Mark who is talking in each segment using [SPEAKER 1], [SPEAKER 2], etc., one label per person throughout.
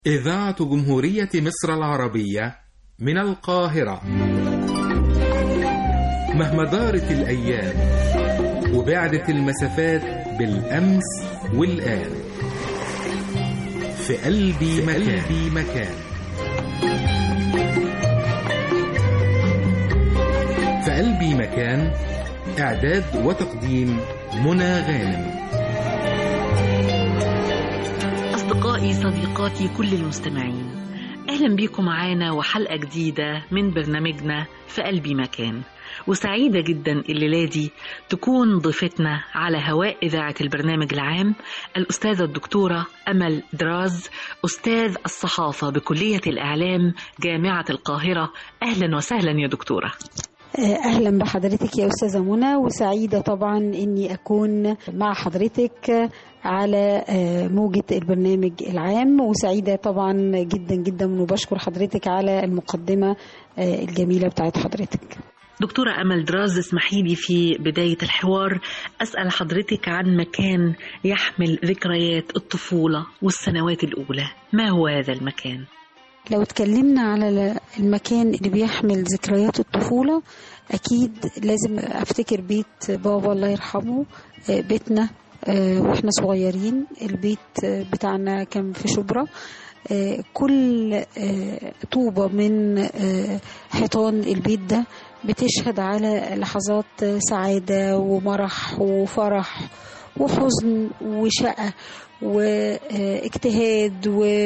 [SPEAKER 1] إذاعة جمهورية مصر العربية من القاهرة مهما دارت الأيام وبعدت المسافات بالأمس والآن في قلبي مكان, قلبي مكان في قلبي مكان إعداد وتقديم منى غانم
[SPEAKER 2] أصدقائي صديقاتي كل المستمعين أهلا بيكم معانا وحلقة جديدة من برنامجنا في قلبي مكان وسعيدة جدا الليلة دي تكون ضيفتنا على هواء إذاعة البرنامج العام الأستاذة الدكتورة أمل دراز أستاذ الصحافة بكلية الإعلام جامعة القاهرة أهلا وسهلا يا دكتورة
[SPEAKER 3] اهلا بحضرتك يا استاذه منى وسعيده طبعا اني اكون مع حضرتك على موجة البرنامج العام وسعيدة طبعا جدا جدا وبشكر حضرتك على المقدمة الجميلة بتاعت حضرتك
[SPEAKER 2] دكتورة أمل دراز اسمحي لي في بداية الحوار أسأل حضرتك عن مكان يحمل ذكريات الطفولة والسنوات الأولى ما هو هذا المكان؟
[SPEAKER 3] لو اتكلمنا على المكان اللي بيحمل ذكريات الطفولة أكيد لازم أفتكر بيت بابا الله يرحمه بيتنا واحنا صغيرين البيت بتاعنا كان في شبرا كل طوبة من حيطان البيت ده بتشهد على لحظات سعادة ومرح وفرح وحزن وشقة واجتهاد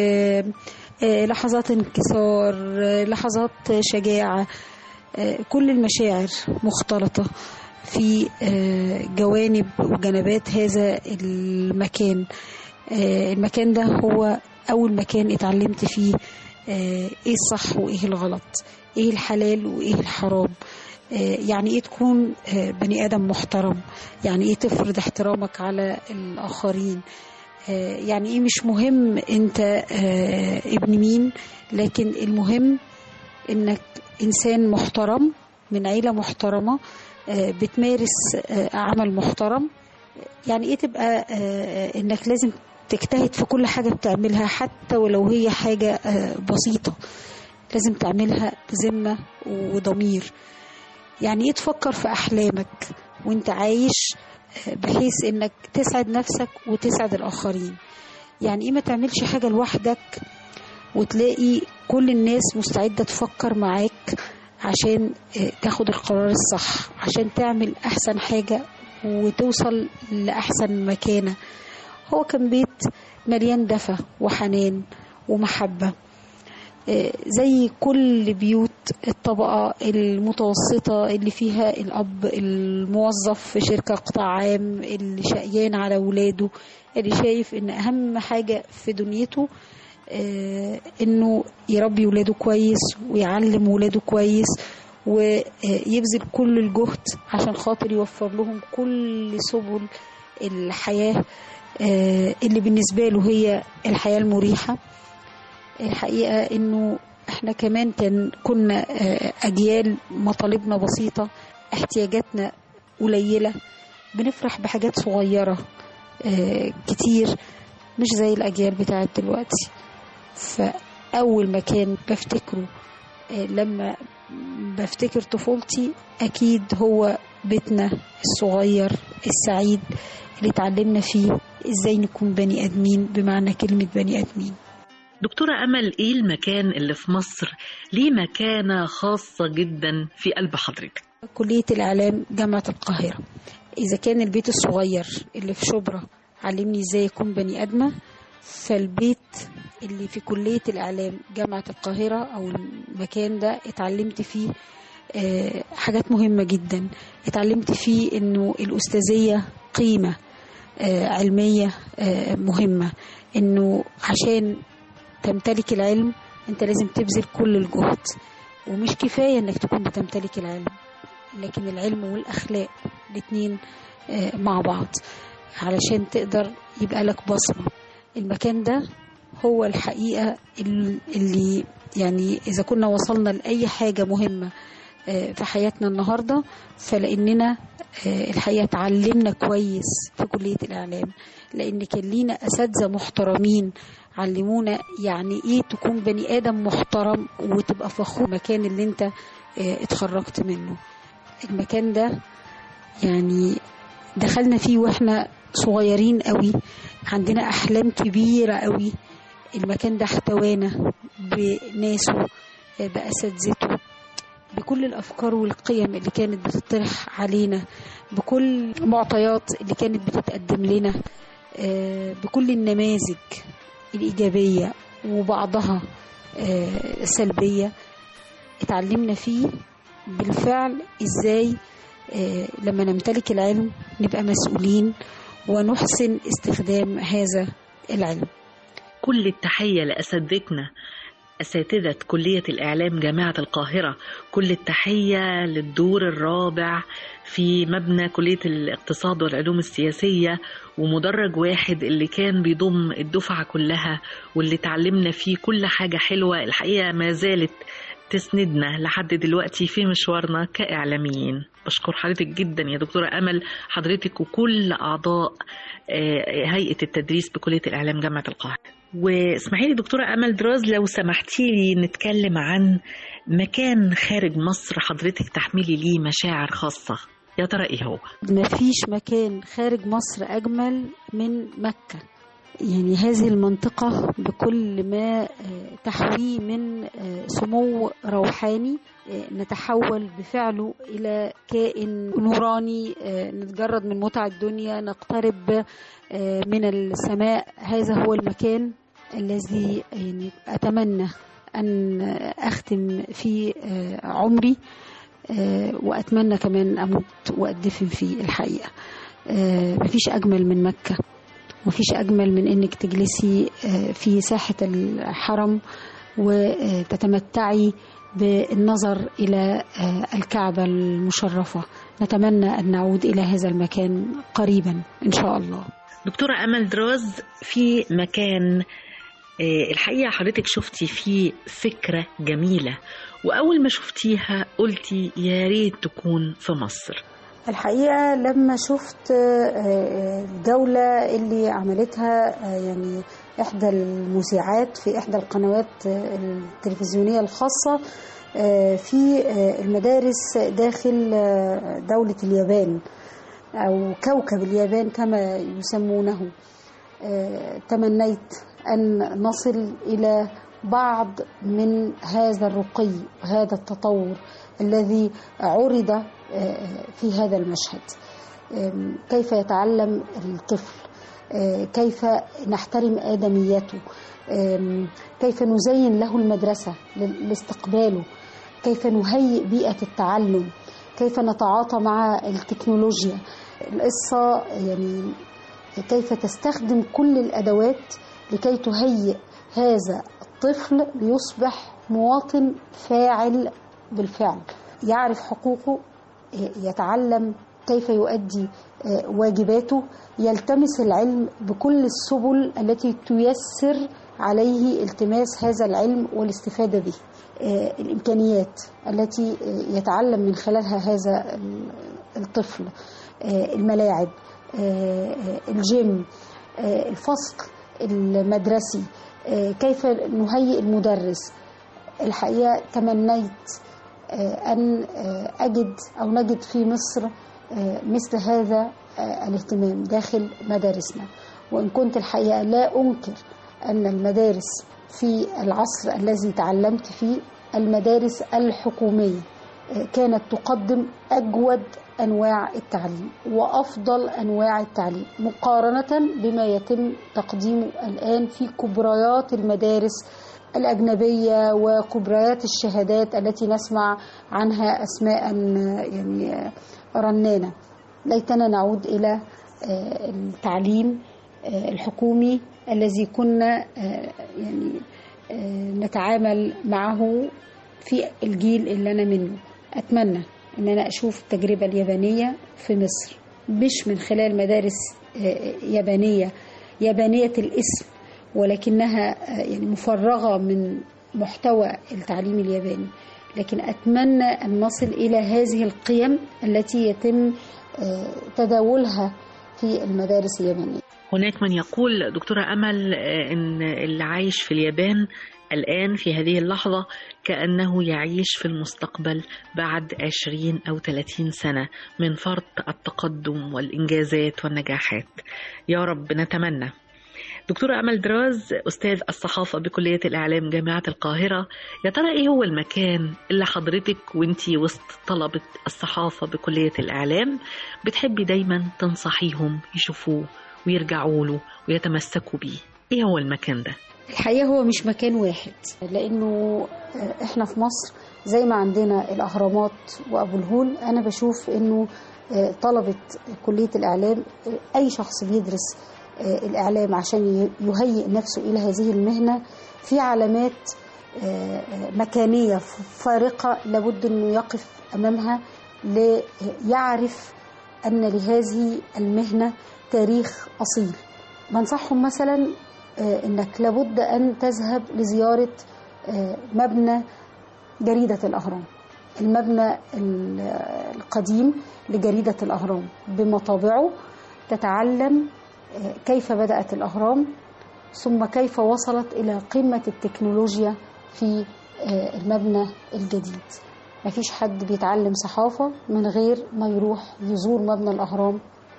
[SPEAKER 3] ولحظات انكسار لحظات شجاعة كل المشاعر مختلطة في جوانب وجنبات هذا المكان المكان ده هو أول مكان اتعلمت فيه ايه الصح وايه الغلط ايه الحلال وايه الحرام يعني ايه تكون بني ادم محترم يعني ايه تفرض احترامك على الاخرين يعني ايه مش مهم انت ابن مين لكن المهم انك انسان محترم من عيله محترمه بتمارس عمل محترم يعني ايه تبقى انك لازم تجتهد في كل حاجة بتعملها حتى ولو هي حاجة بسيطة لازم تعملها بذمة وضمير يعني ايه تفكر في أحلامك وانت عايش بحيث انك تسعد نفسك وتسعد الآخرين يعني ايه ما تعملش حاجة لوحدك وتلاقي كل الناس مستعدة تفكر معاك عشان تاخد القرار الصح عشان تعمل أحسن حاجة وتوصل لأحسن مكانة هو كان بيت مليان دفى وحنان ومحبة زي كل بيوت الطبقة المتوسطة اللي فيها الأب الموظف في شركة قطاع عام اللي شقيان على ولاده اللي شايف إن أهم حاجة في دنيته إنه يربي ولاده كويس ويعلم ولاده كويس ويبذل كل الجهد عشان خاطر يوفر لهم كل سبل الحياة اللي بالنسبة له هي الحياة المريحة الحقيقة انه احنا كمان كان كنا اجيال مطالبنا بسيطة احتياجاتنا قليلة بنفرح بحاجات صغيرة كتير مش زي الاجيال بتاعت دلوقتي فاول مكان بفتكره لما بفتكر طفولتي اكيد هو بيتنا الصغير السعيد اللي اتعلمنا فيه ازاي نكون بني ادمين بمعنى كلمة بني ادمين
[SPEAKER 2] دكتورة أمل إيه المكان اللي في مصر ليه مكانة خاصة جدا في قلب حضرتك؟
[SPEAKER 3] كلية الإعلام جامعة القاهرة إذا كان البيت الصغير اللي في شبرا علمني إزاي أكون بني آدمة فالبيت اللي في كلية الإعلام جامعة القاهرة أو المكان ده اتعلمت فيه حاجات مهمة جدا اتعلمت فيه إنه الأستاذية قيمة علمية مهمة إنه عشان تمتلك العلم أنت لازم تبذل كل الجهد ومش كفاية إنك تكون بتمتلك العلم لكن العلم والأخلاق الاتنين مع بعض علشان تقدر يبقى لك بصمة المكان ده هو الحقيقة اللي يعني إذا كنا وصلنا لأي حاجة مهمة في حياتنا النهارده فلاننا الحقيقه اتعلمنا كويس في كليه الاعلام لان كان لينا اساتذه محترمين علمونا يعني ايه تكون بني ادم محترم وتبقى فخور المكان اللي انت اتخرجت منه المكان ده يعني دخلنا فيه واحنا صغيرين قوي عندنا احلام كبيره قوي المكان ده احتوانا بناسه باساتذته بكل الافكار والقيم اللي كانت بتطرح علينا بكل المعطيات اللي كانت بتتقدم لنا بكل النماذج الايجابيه وبعضها سلبيه اتعلمنا فيه بالفعل ازاي لما نمتلك العلم نبقى مسؤولين ونحسن استخدام هذا العلم
[SPEAKER 2] كل التحية لأساتذتنا أساتذة كلية الإعلام جامعة القاهرة كل التحية للدور الرابع في مبنى كلية الاقتصاد والعلوم السياسية ومدرج واحد اللي كان بيضم الدفعة كلها واللي اتعلمنا فيه كل حاجة حلوة الحقيقة ما زالت تسندنا لحد دلوقتي في مشوارنا كإعلاميين بشكر حضرتك جدا يا دكتورة أمل حضرتك وكل أعضاء هيئة التدريس بكلية الإعلام جامعة القاهرة واسمحي لي دكتورة أمل دراز لو سمحتي لي نتكلم عن مكان خارج مصر حضرتك تحملي ليه مشاعر خاصة يا ترى إيه هو؟
[SPEAKER 3] مفيش مكان خارج مصر أجمل من مكة يعني هذه المنطقة بكل ما تحويه من سمو روحاني نتحول بفعله إلى كائن نوراني نتجرد من متع الدنيا نقترب من السماء هذا هو المكان الذي يعني أتمنى أن أختم فيه عمري وأتمنى كمان أموت وأدفن فيه الحقيقة مفيش أجمل من مكة مفيش أجمل من إنك تجلسي في ساحة الحرم وتتمتعي بالنظر إلى الكعبة المشرفة نتمنى أن نعود إلى هذا المكان قريبا إن شاء الله
[SPEAKER 2] دكتورة أمل دراز في مكان الحقيقة حضرتك شفتي فيه فكرة جميلة وأول ما شفتيها قلتي يا ريت تكون في مصر
[SPEAKER 3] الحقيقة لما شفت الجولة اللي عملتها يعني إحدى المذيعات في إحدى القنوات التلفزيونية الخاصة في المدارس داخل دولة اليابان أو كوكب اليابان كما يسمونه تمنيت أن نصل إلى بعض من هذا الرقي وهذا التطور الذي عرض في هذا المشهد كيف يتعلم الطفل كيف نحترم آدميته كيف نزين له المدرسة لاستقباله كيف نهيئ بيئة التعلم كيف نتعاطى مع التكنولوجيا القصة يعني كيف تستخدم كل الأدوات لكي تهيئ هذا الطفل ليصبح مواطن فاعل بالفعل يعرف حقوقه يتعلم كيف يؤدي واجباته يلتمس العلم بكل السبل التي تيسر عليه التماس هذا العلم والاستفاده به الامكانيات التي يتعلم من خلالها هذا الطفل الملاعب الجيم الفصل المدرسي كيف نهيئ المدرس الحقيقه تمنيت أن أجد أو نجد في مصر مثل هذا الاهتمام داخل مدارسنا وإن كنت الحقيقة لا أنكر أن المدارس في العصر الذي تعلمت فيه المدارس الحكومية كانت تقدم أجود أنواع التعليم وأفضل أنواع التعليم مقارنة بما يتم تقديمه الآن في كبريات المدارس الأجنبية وكبريات الشهادات التي نسمع عنها أسماء يعني رنانة ليتنا نعود إلى التعليم الحكومي الذي كنا يعني نتعامل معه في الجيل اللي أنا منه أتمنى أن أنا أشوف التجربة اليابانية في مصر مش من خلال مدارس يابانية يابانية الاسم ولكنها يعني مفرغة من محتوى التعليم الياباني لكن أتمنى أن نصل إلى هذه القيم التي يتم آه، تداولها في المدارس اليابانية
[SPEAKER 2] هناك من يقول دكتورة أمل آه، إن اللي عايش في اليابان الآن في هذه اللحظة كأنه يعيش في المستقبل بعد 20 أو 30 سنة من فرط التقدم والإنجازات والنجاحات يا رب نتمنى دكتورة أمل دراز أستاذ الصحافة بكلية الإعلام جامعة القاهرة يا ترى إيه هو المكان اللي حضرتك وانتي وسط طلبة الصحافة بكلية الإعلام بتحبي دايما تنصحيهم يشوفوه ويرجعوا له ويتمسكوا بيه إيه هو المكان ده؟
[SPEAKER 3] الحقيقة هو مش مكان واحد لأنه آه، إحنا في مصر زي ما عندنا الأهرامات وأبو الهول أنا بشوف إنه آه، طلبة كلية الإعلام آه، أي شخص بيدرس آه، الإعلام عشان ي- يهيئ نفسه إلى هذه المهنة في علامات آه، آه، مكانية ف- فارقة لابد إنه يقف أمامها ليعرف أن لهذه المهنة تاريخ أصيل بنصحهم مثلا آه، انك لابد ان تذهب لزياره آه، مبنى جريده الاهرام المبنى ال- القديم لجريده الاهرام بمطابعه تتعلم آه، كيف بدات الاهرام ثم كيف وصلت الى قمه التكنولوجيا في آه، المبنى الجديد مفيش حد بيتعلم صحافه من غير ما يروح يزور مبنى الاهرام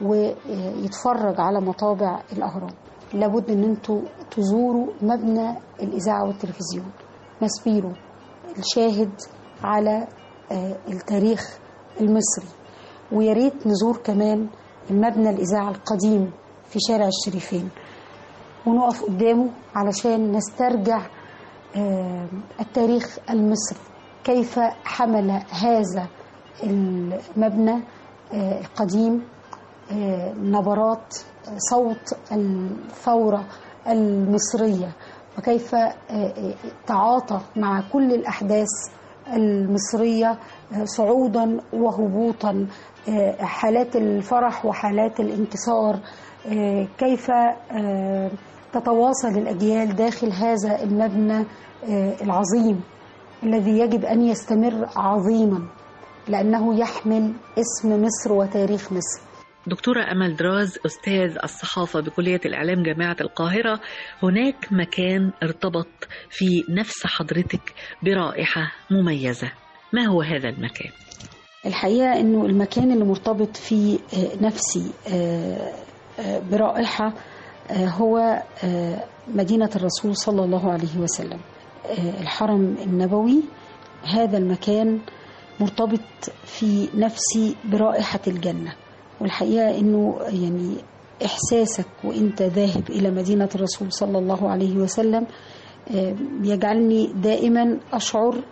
[SPEAKER 3] ويتفرج على مطابع الاهرام لابد ان انتوا تزوروا مبنى الاذاعه والتلفزيون ماسبيرو الشاهد على آه، التاريخ المصري ويا ريت نزور كمان المبنى الاذاعه القديم في شارع الشريفين ونقف قدامه علشان نسترجع آه، التاريخ المصري كيف حمل هذا المبنى آه، القديم آه، نبرات آه، صوت الثورة المصرية وكيف آه، آه، تعاطى مع كل الأحداث المصرية آه، صعودا وهبوطا آه، حالات الفرح وحالات الانكسار آه، كيف آه، تتواصل الأجيال داخل هذا المبنى آه، العظيم الذي يجب أن يستمر عظيما لأنه يحمل اسم مصر وتاريخ مصر
[SPEAKER 2] دكتورة أمل دراز أستاذ الصحافة بكلية الإعلام جامعة القاهرة هناك مكان ارتبط في نفس حضرتك برائحة مميزة ما هو هذا المكان؟
[SPEAKER 3] الحقيقة أنه المكان اللي مرتبط في آه، نفسي آه، آه، برائحة آه، هو آه، مدينة الرسول صلى الله عليه وسلم آه، الحرم النبوي هذا المكان مرتبط في نفسي برائحة الجنة والحقيقة أنه يعني إحساسك وأنت ذاهب إلى مدينة الرسول صلى الله عليه وسلم آه، يجعلني دائما أشعر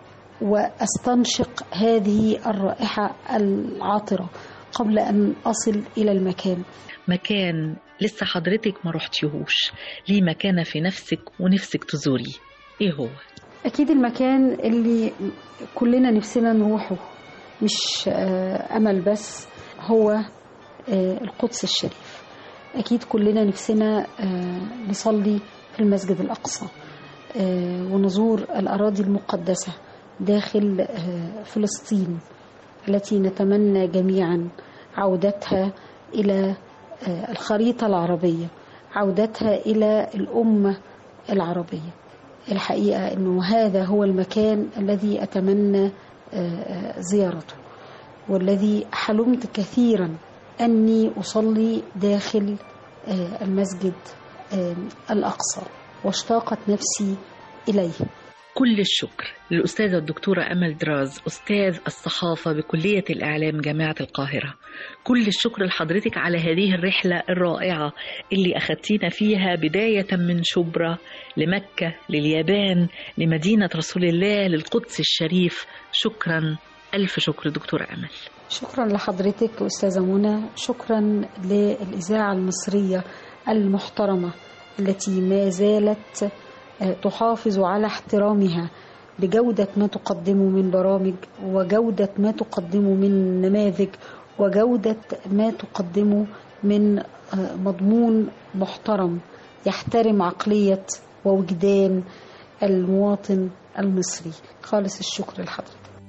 [SPEAKER 3] واستنشق هذه الرائحه العاطره قبل ان اصل الى المكان
[SPEAKER 2] مكان لسه حضرتك ما رحتيهوش ليه مكانة في نفسك ونفسك تزوريه ايه هو؟
[SPEAKER 3] اكيد المكان اللي كلنا نفسنا نروحه مش آه، امل بس هو آه، القدس الشريف اكيد كلنا نفسنا آه، نصلي في المسجد الاقصى آه، ونزور الاراضي المقدسه داخل آه، فلسطين التي نتمنى جميعا عودتها الى آه، الخريطه العربيه عودتها الى الامه العربيه الحقيقه انه هذا هو المكان الذي اتمنى آه، آه، زيارته والذي حلمت كثيرا اني اصلي داخل آه، المسجد آه، الاقصى واشتاقت نفسي اليه
[SPEAKER 2] كل الشكر للأستاذة الدكتورة أمل دراز أستاذ الصحافة بكلية الإعلام جامعة القاهرة كل الشكر لحضرتك على هذه الرحلة الرائعة اللي أخدتينا فيها بداية من شبرا لمكة لليابان لمدينة رسول الله للقدس الشريف شكرا ألف شكر دكتورة أمل
[SPEAKER 3] شكرا لحضرتك أستاذة منى شكرا للإذاعة المصرية المحترمة التي ما زالت آه، تحافظ على احترامها بجودة ما تقدمه من برامج وجودة ما تقدمه من نماذج وجودة ما تقدمه من آه، مضمون محترم يحترم عقلية ووجدان المواطن المصري خالص الشكر لحضرتك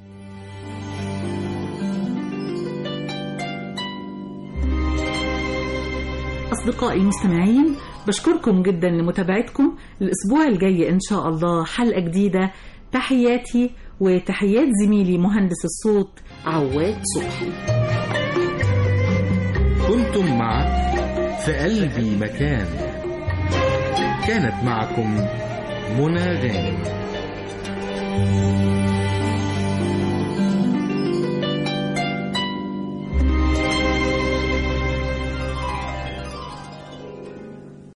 [SPEAKER 2] أصدقائي المستمعين بشكركم جدا لمتابعتكم الأسبوع الجاي إن شاء الله حلقة جديدة تحياتي وتحيات زميلي مهندس الصوت عواد صبحي
[SPEAKER 1] كنتم مع في قلبي مكان كانت معكم منى غانم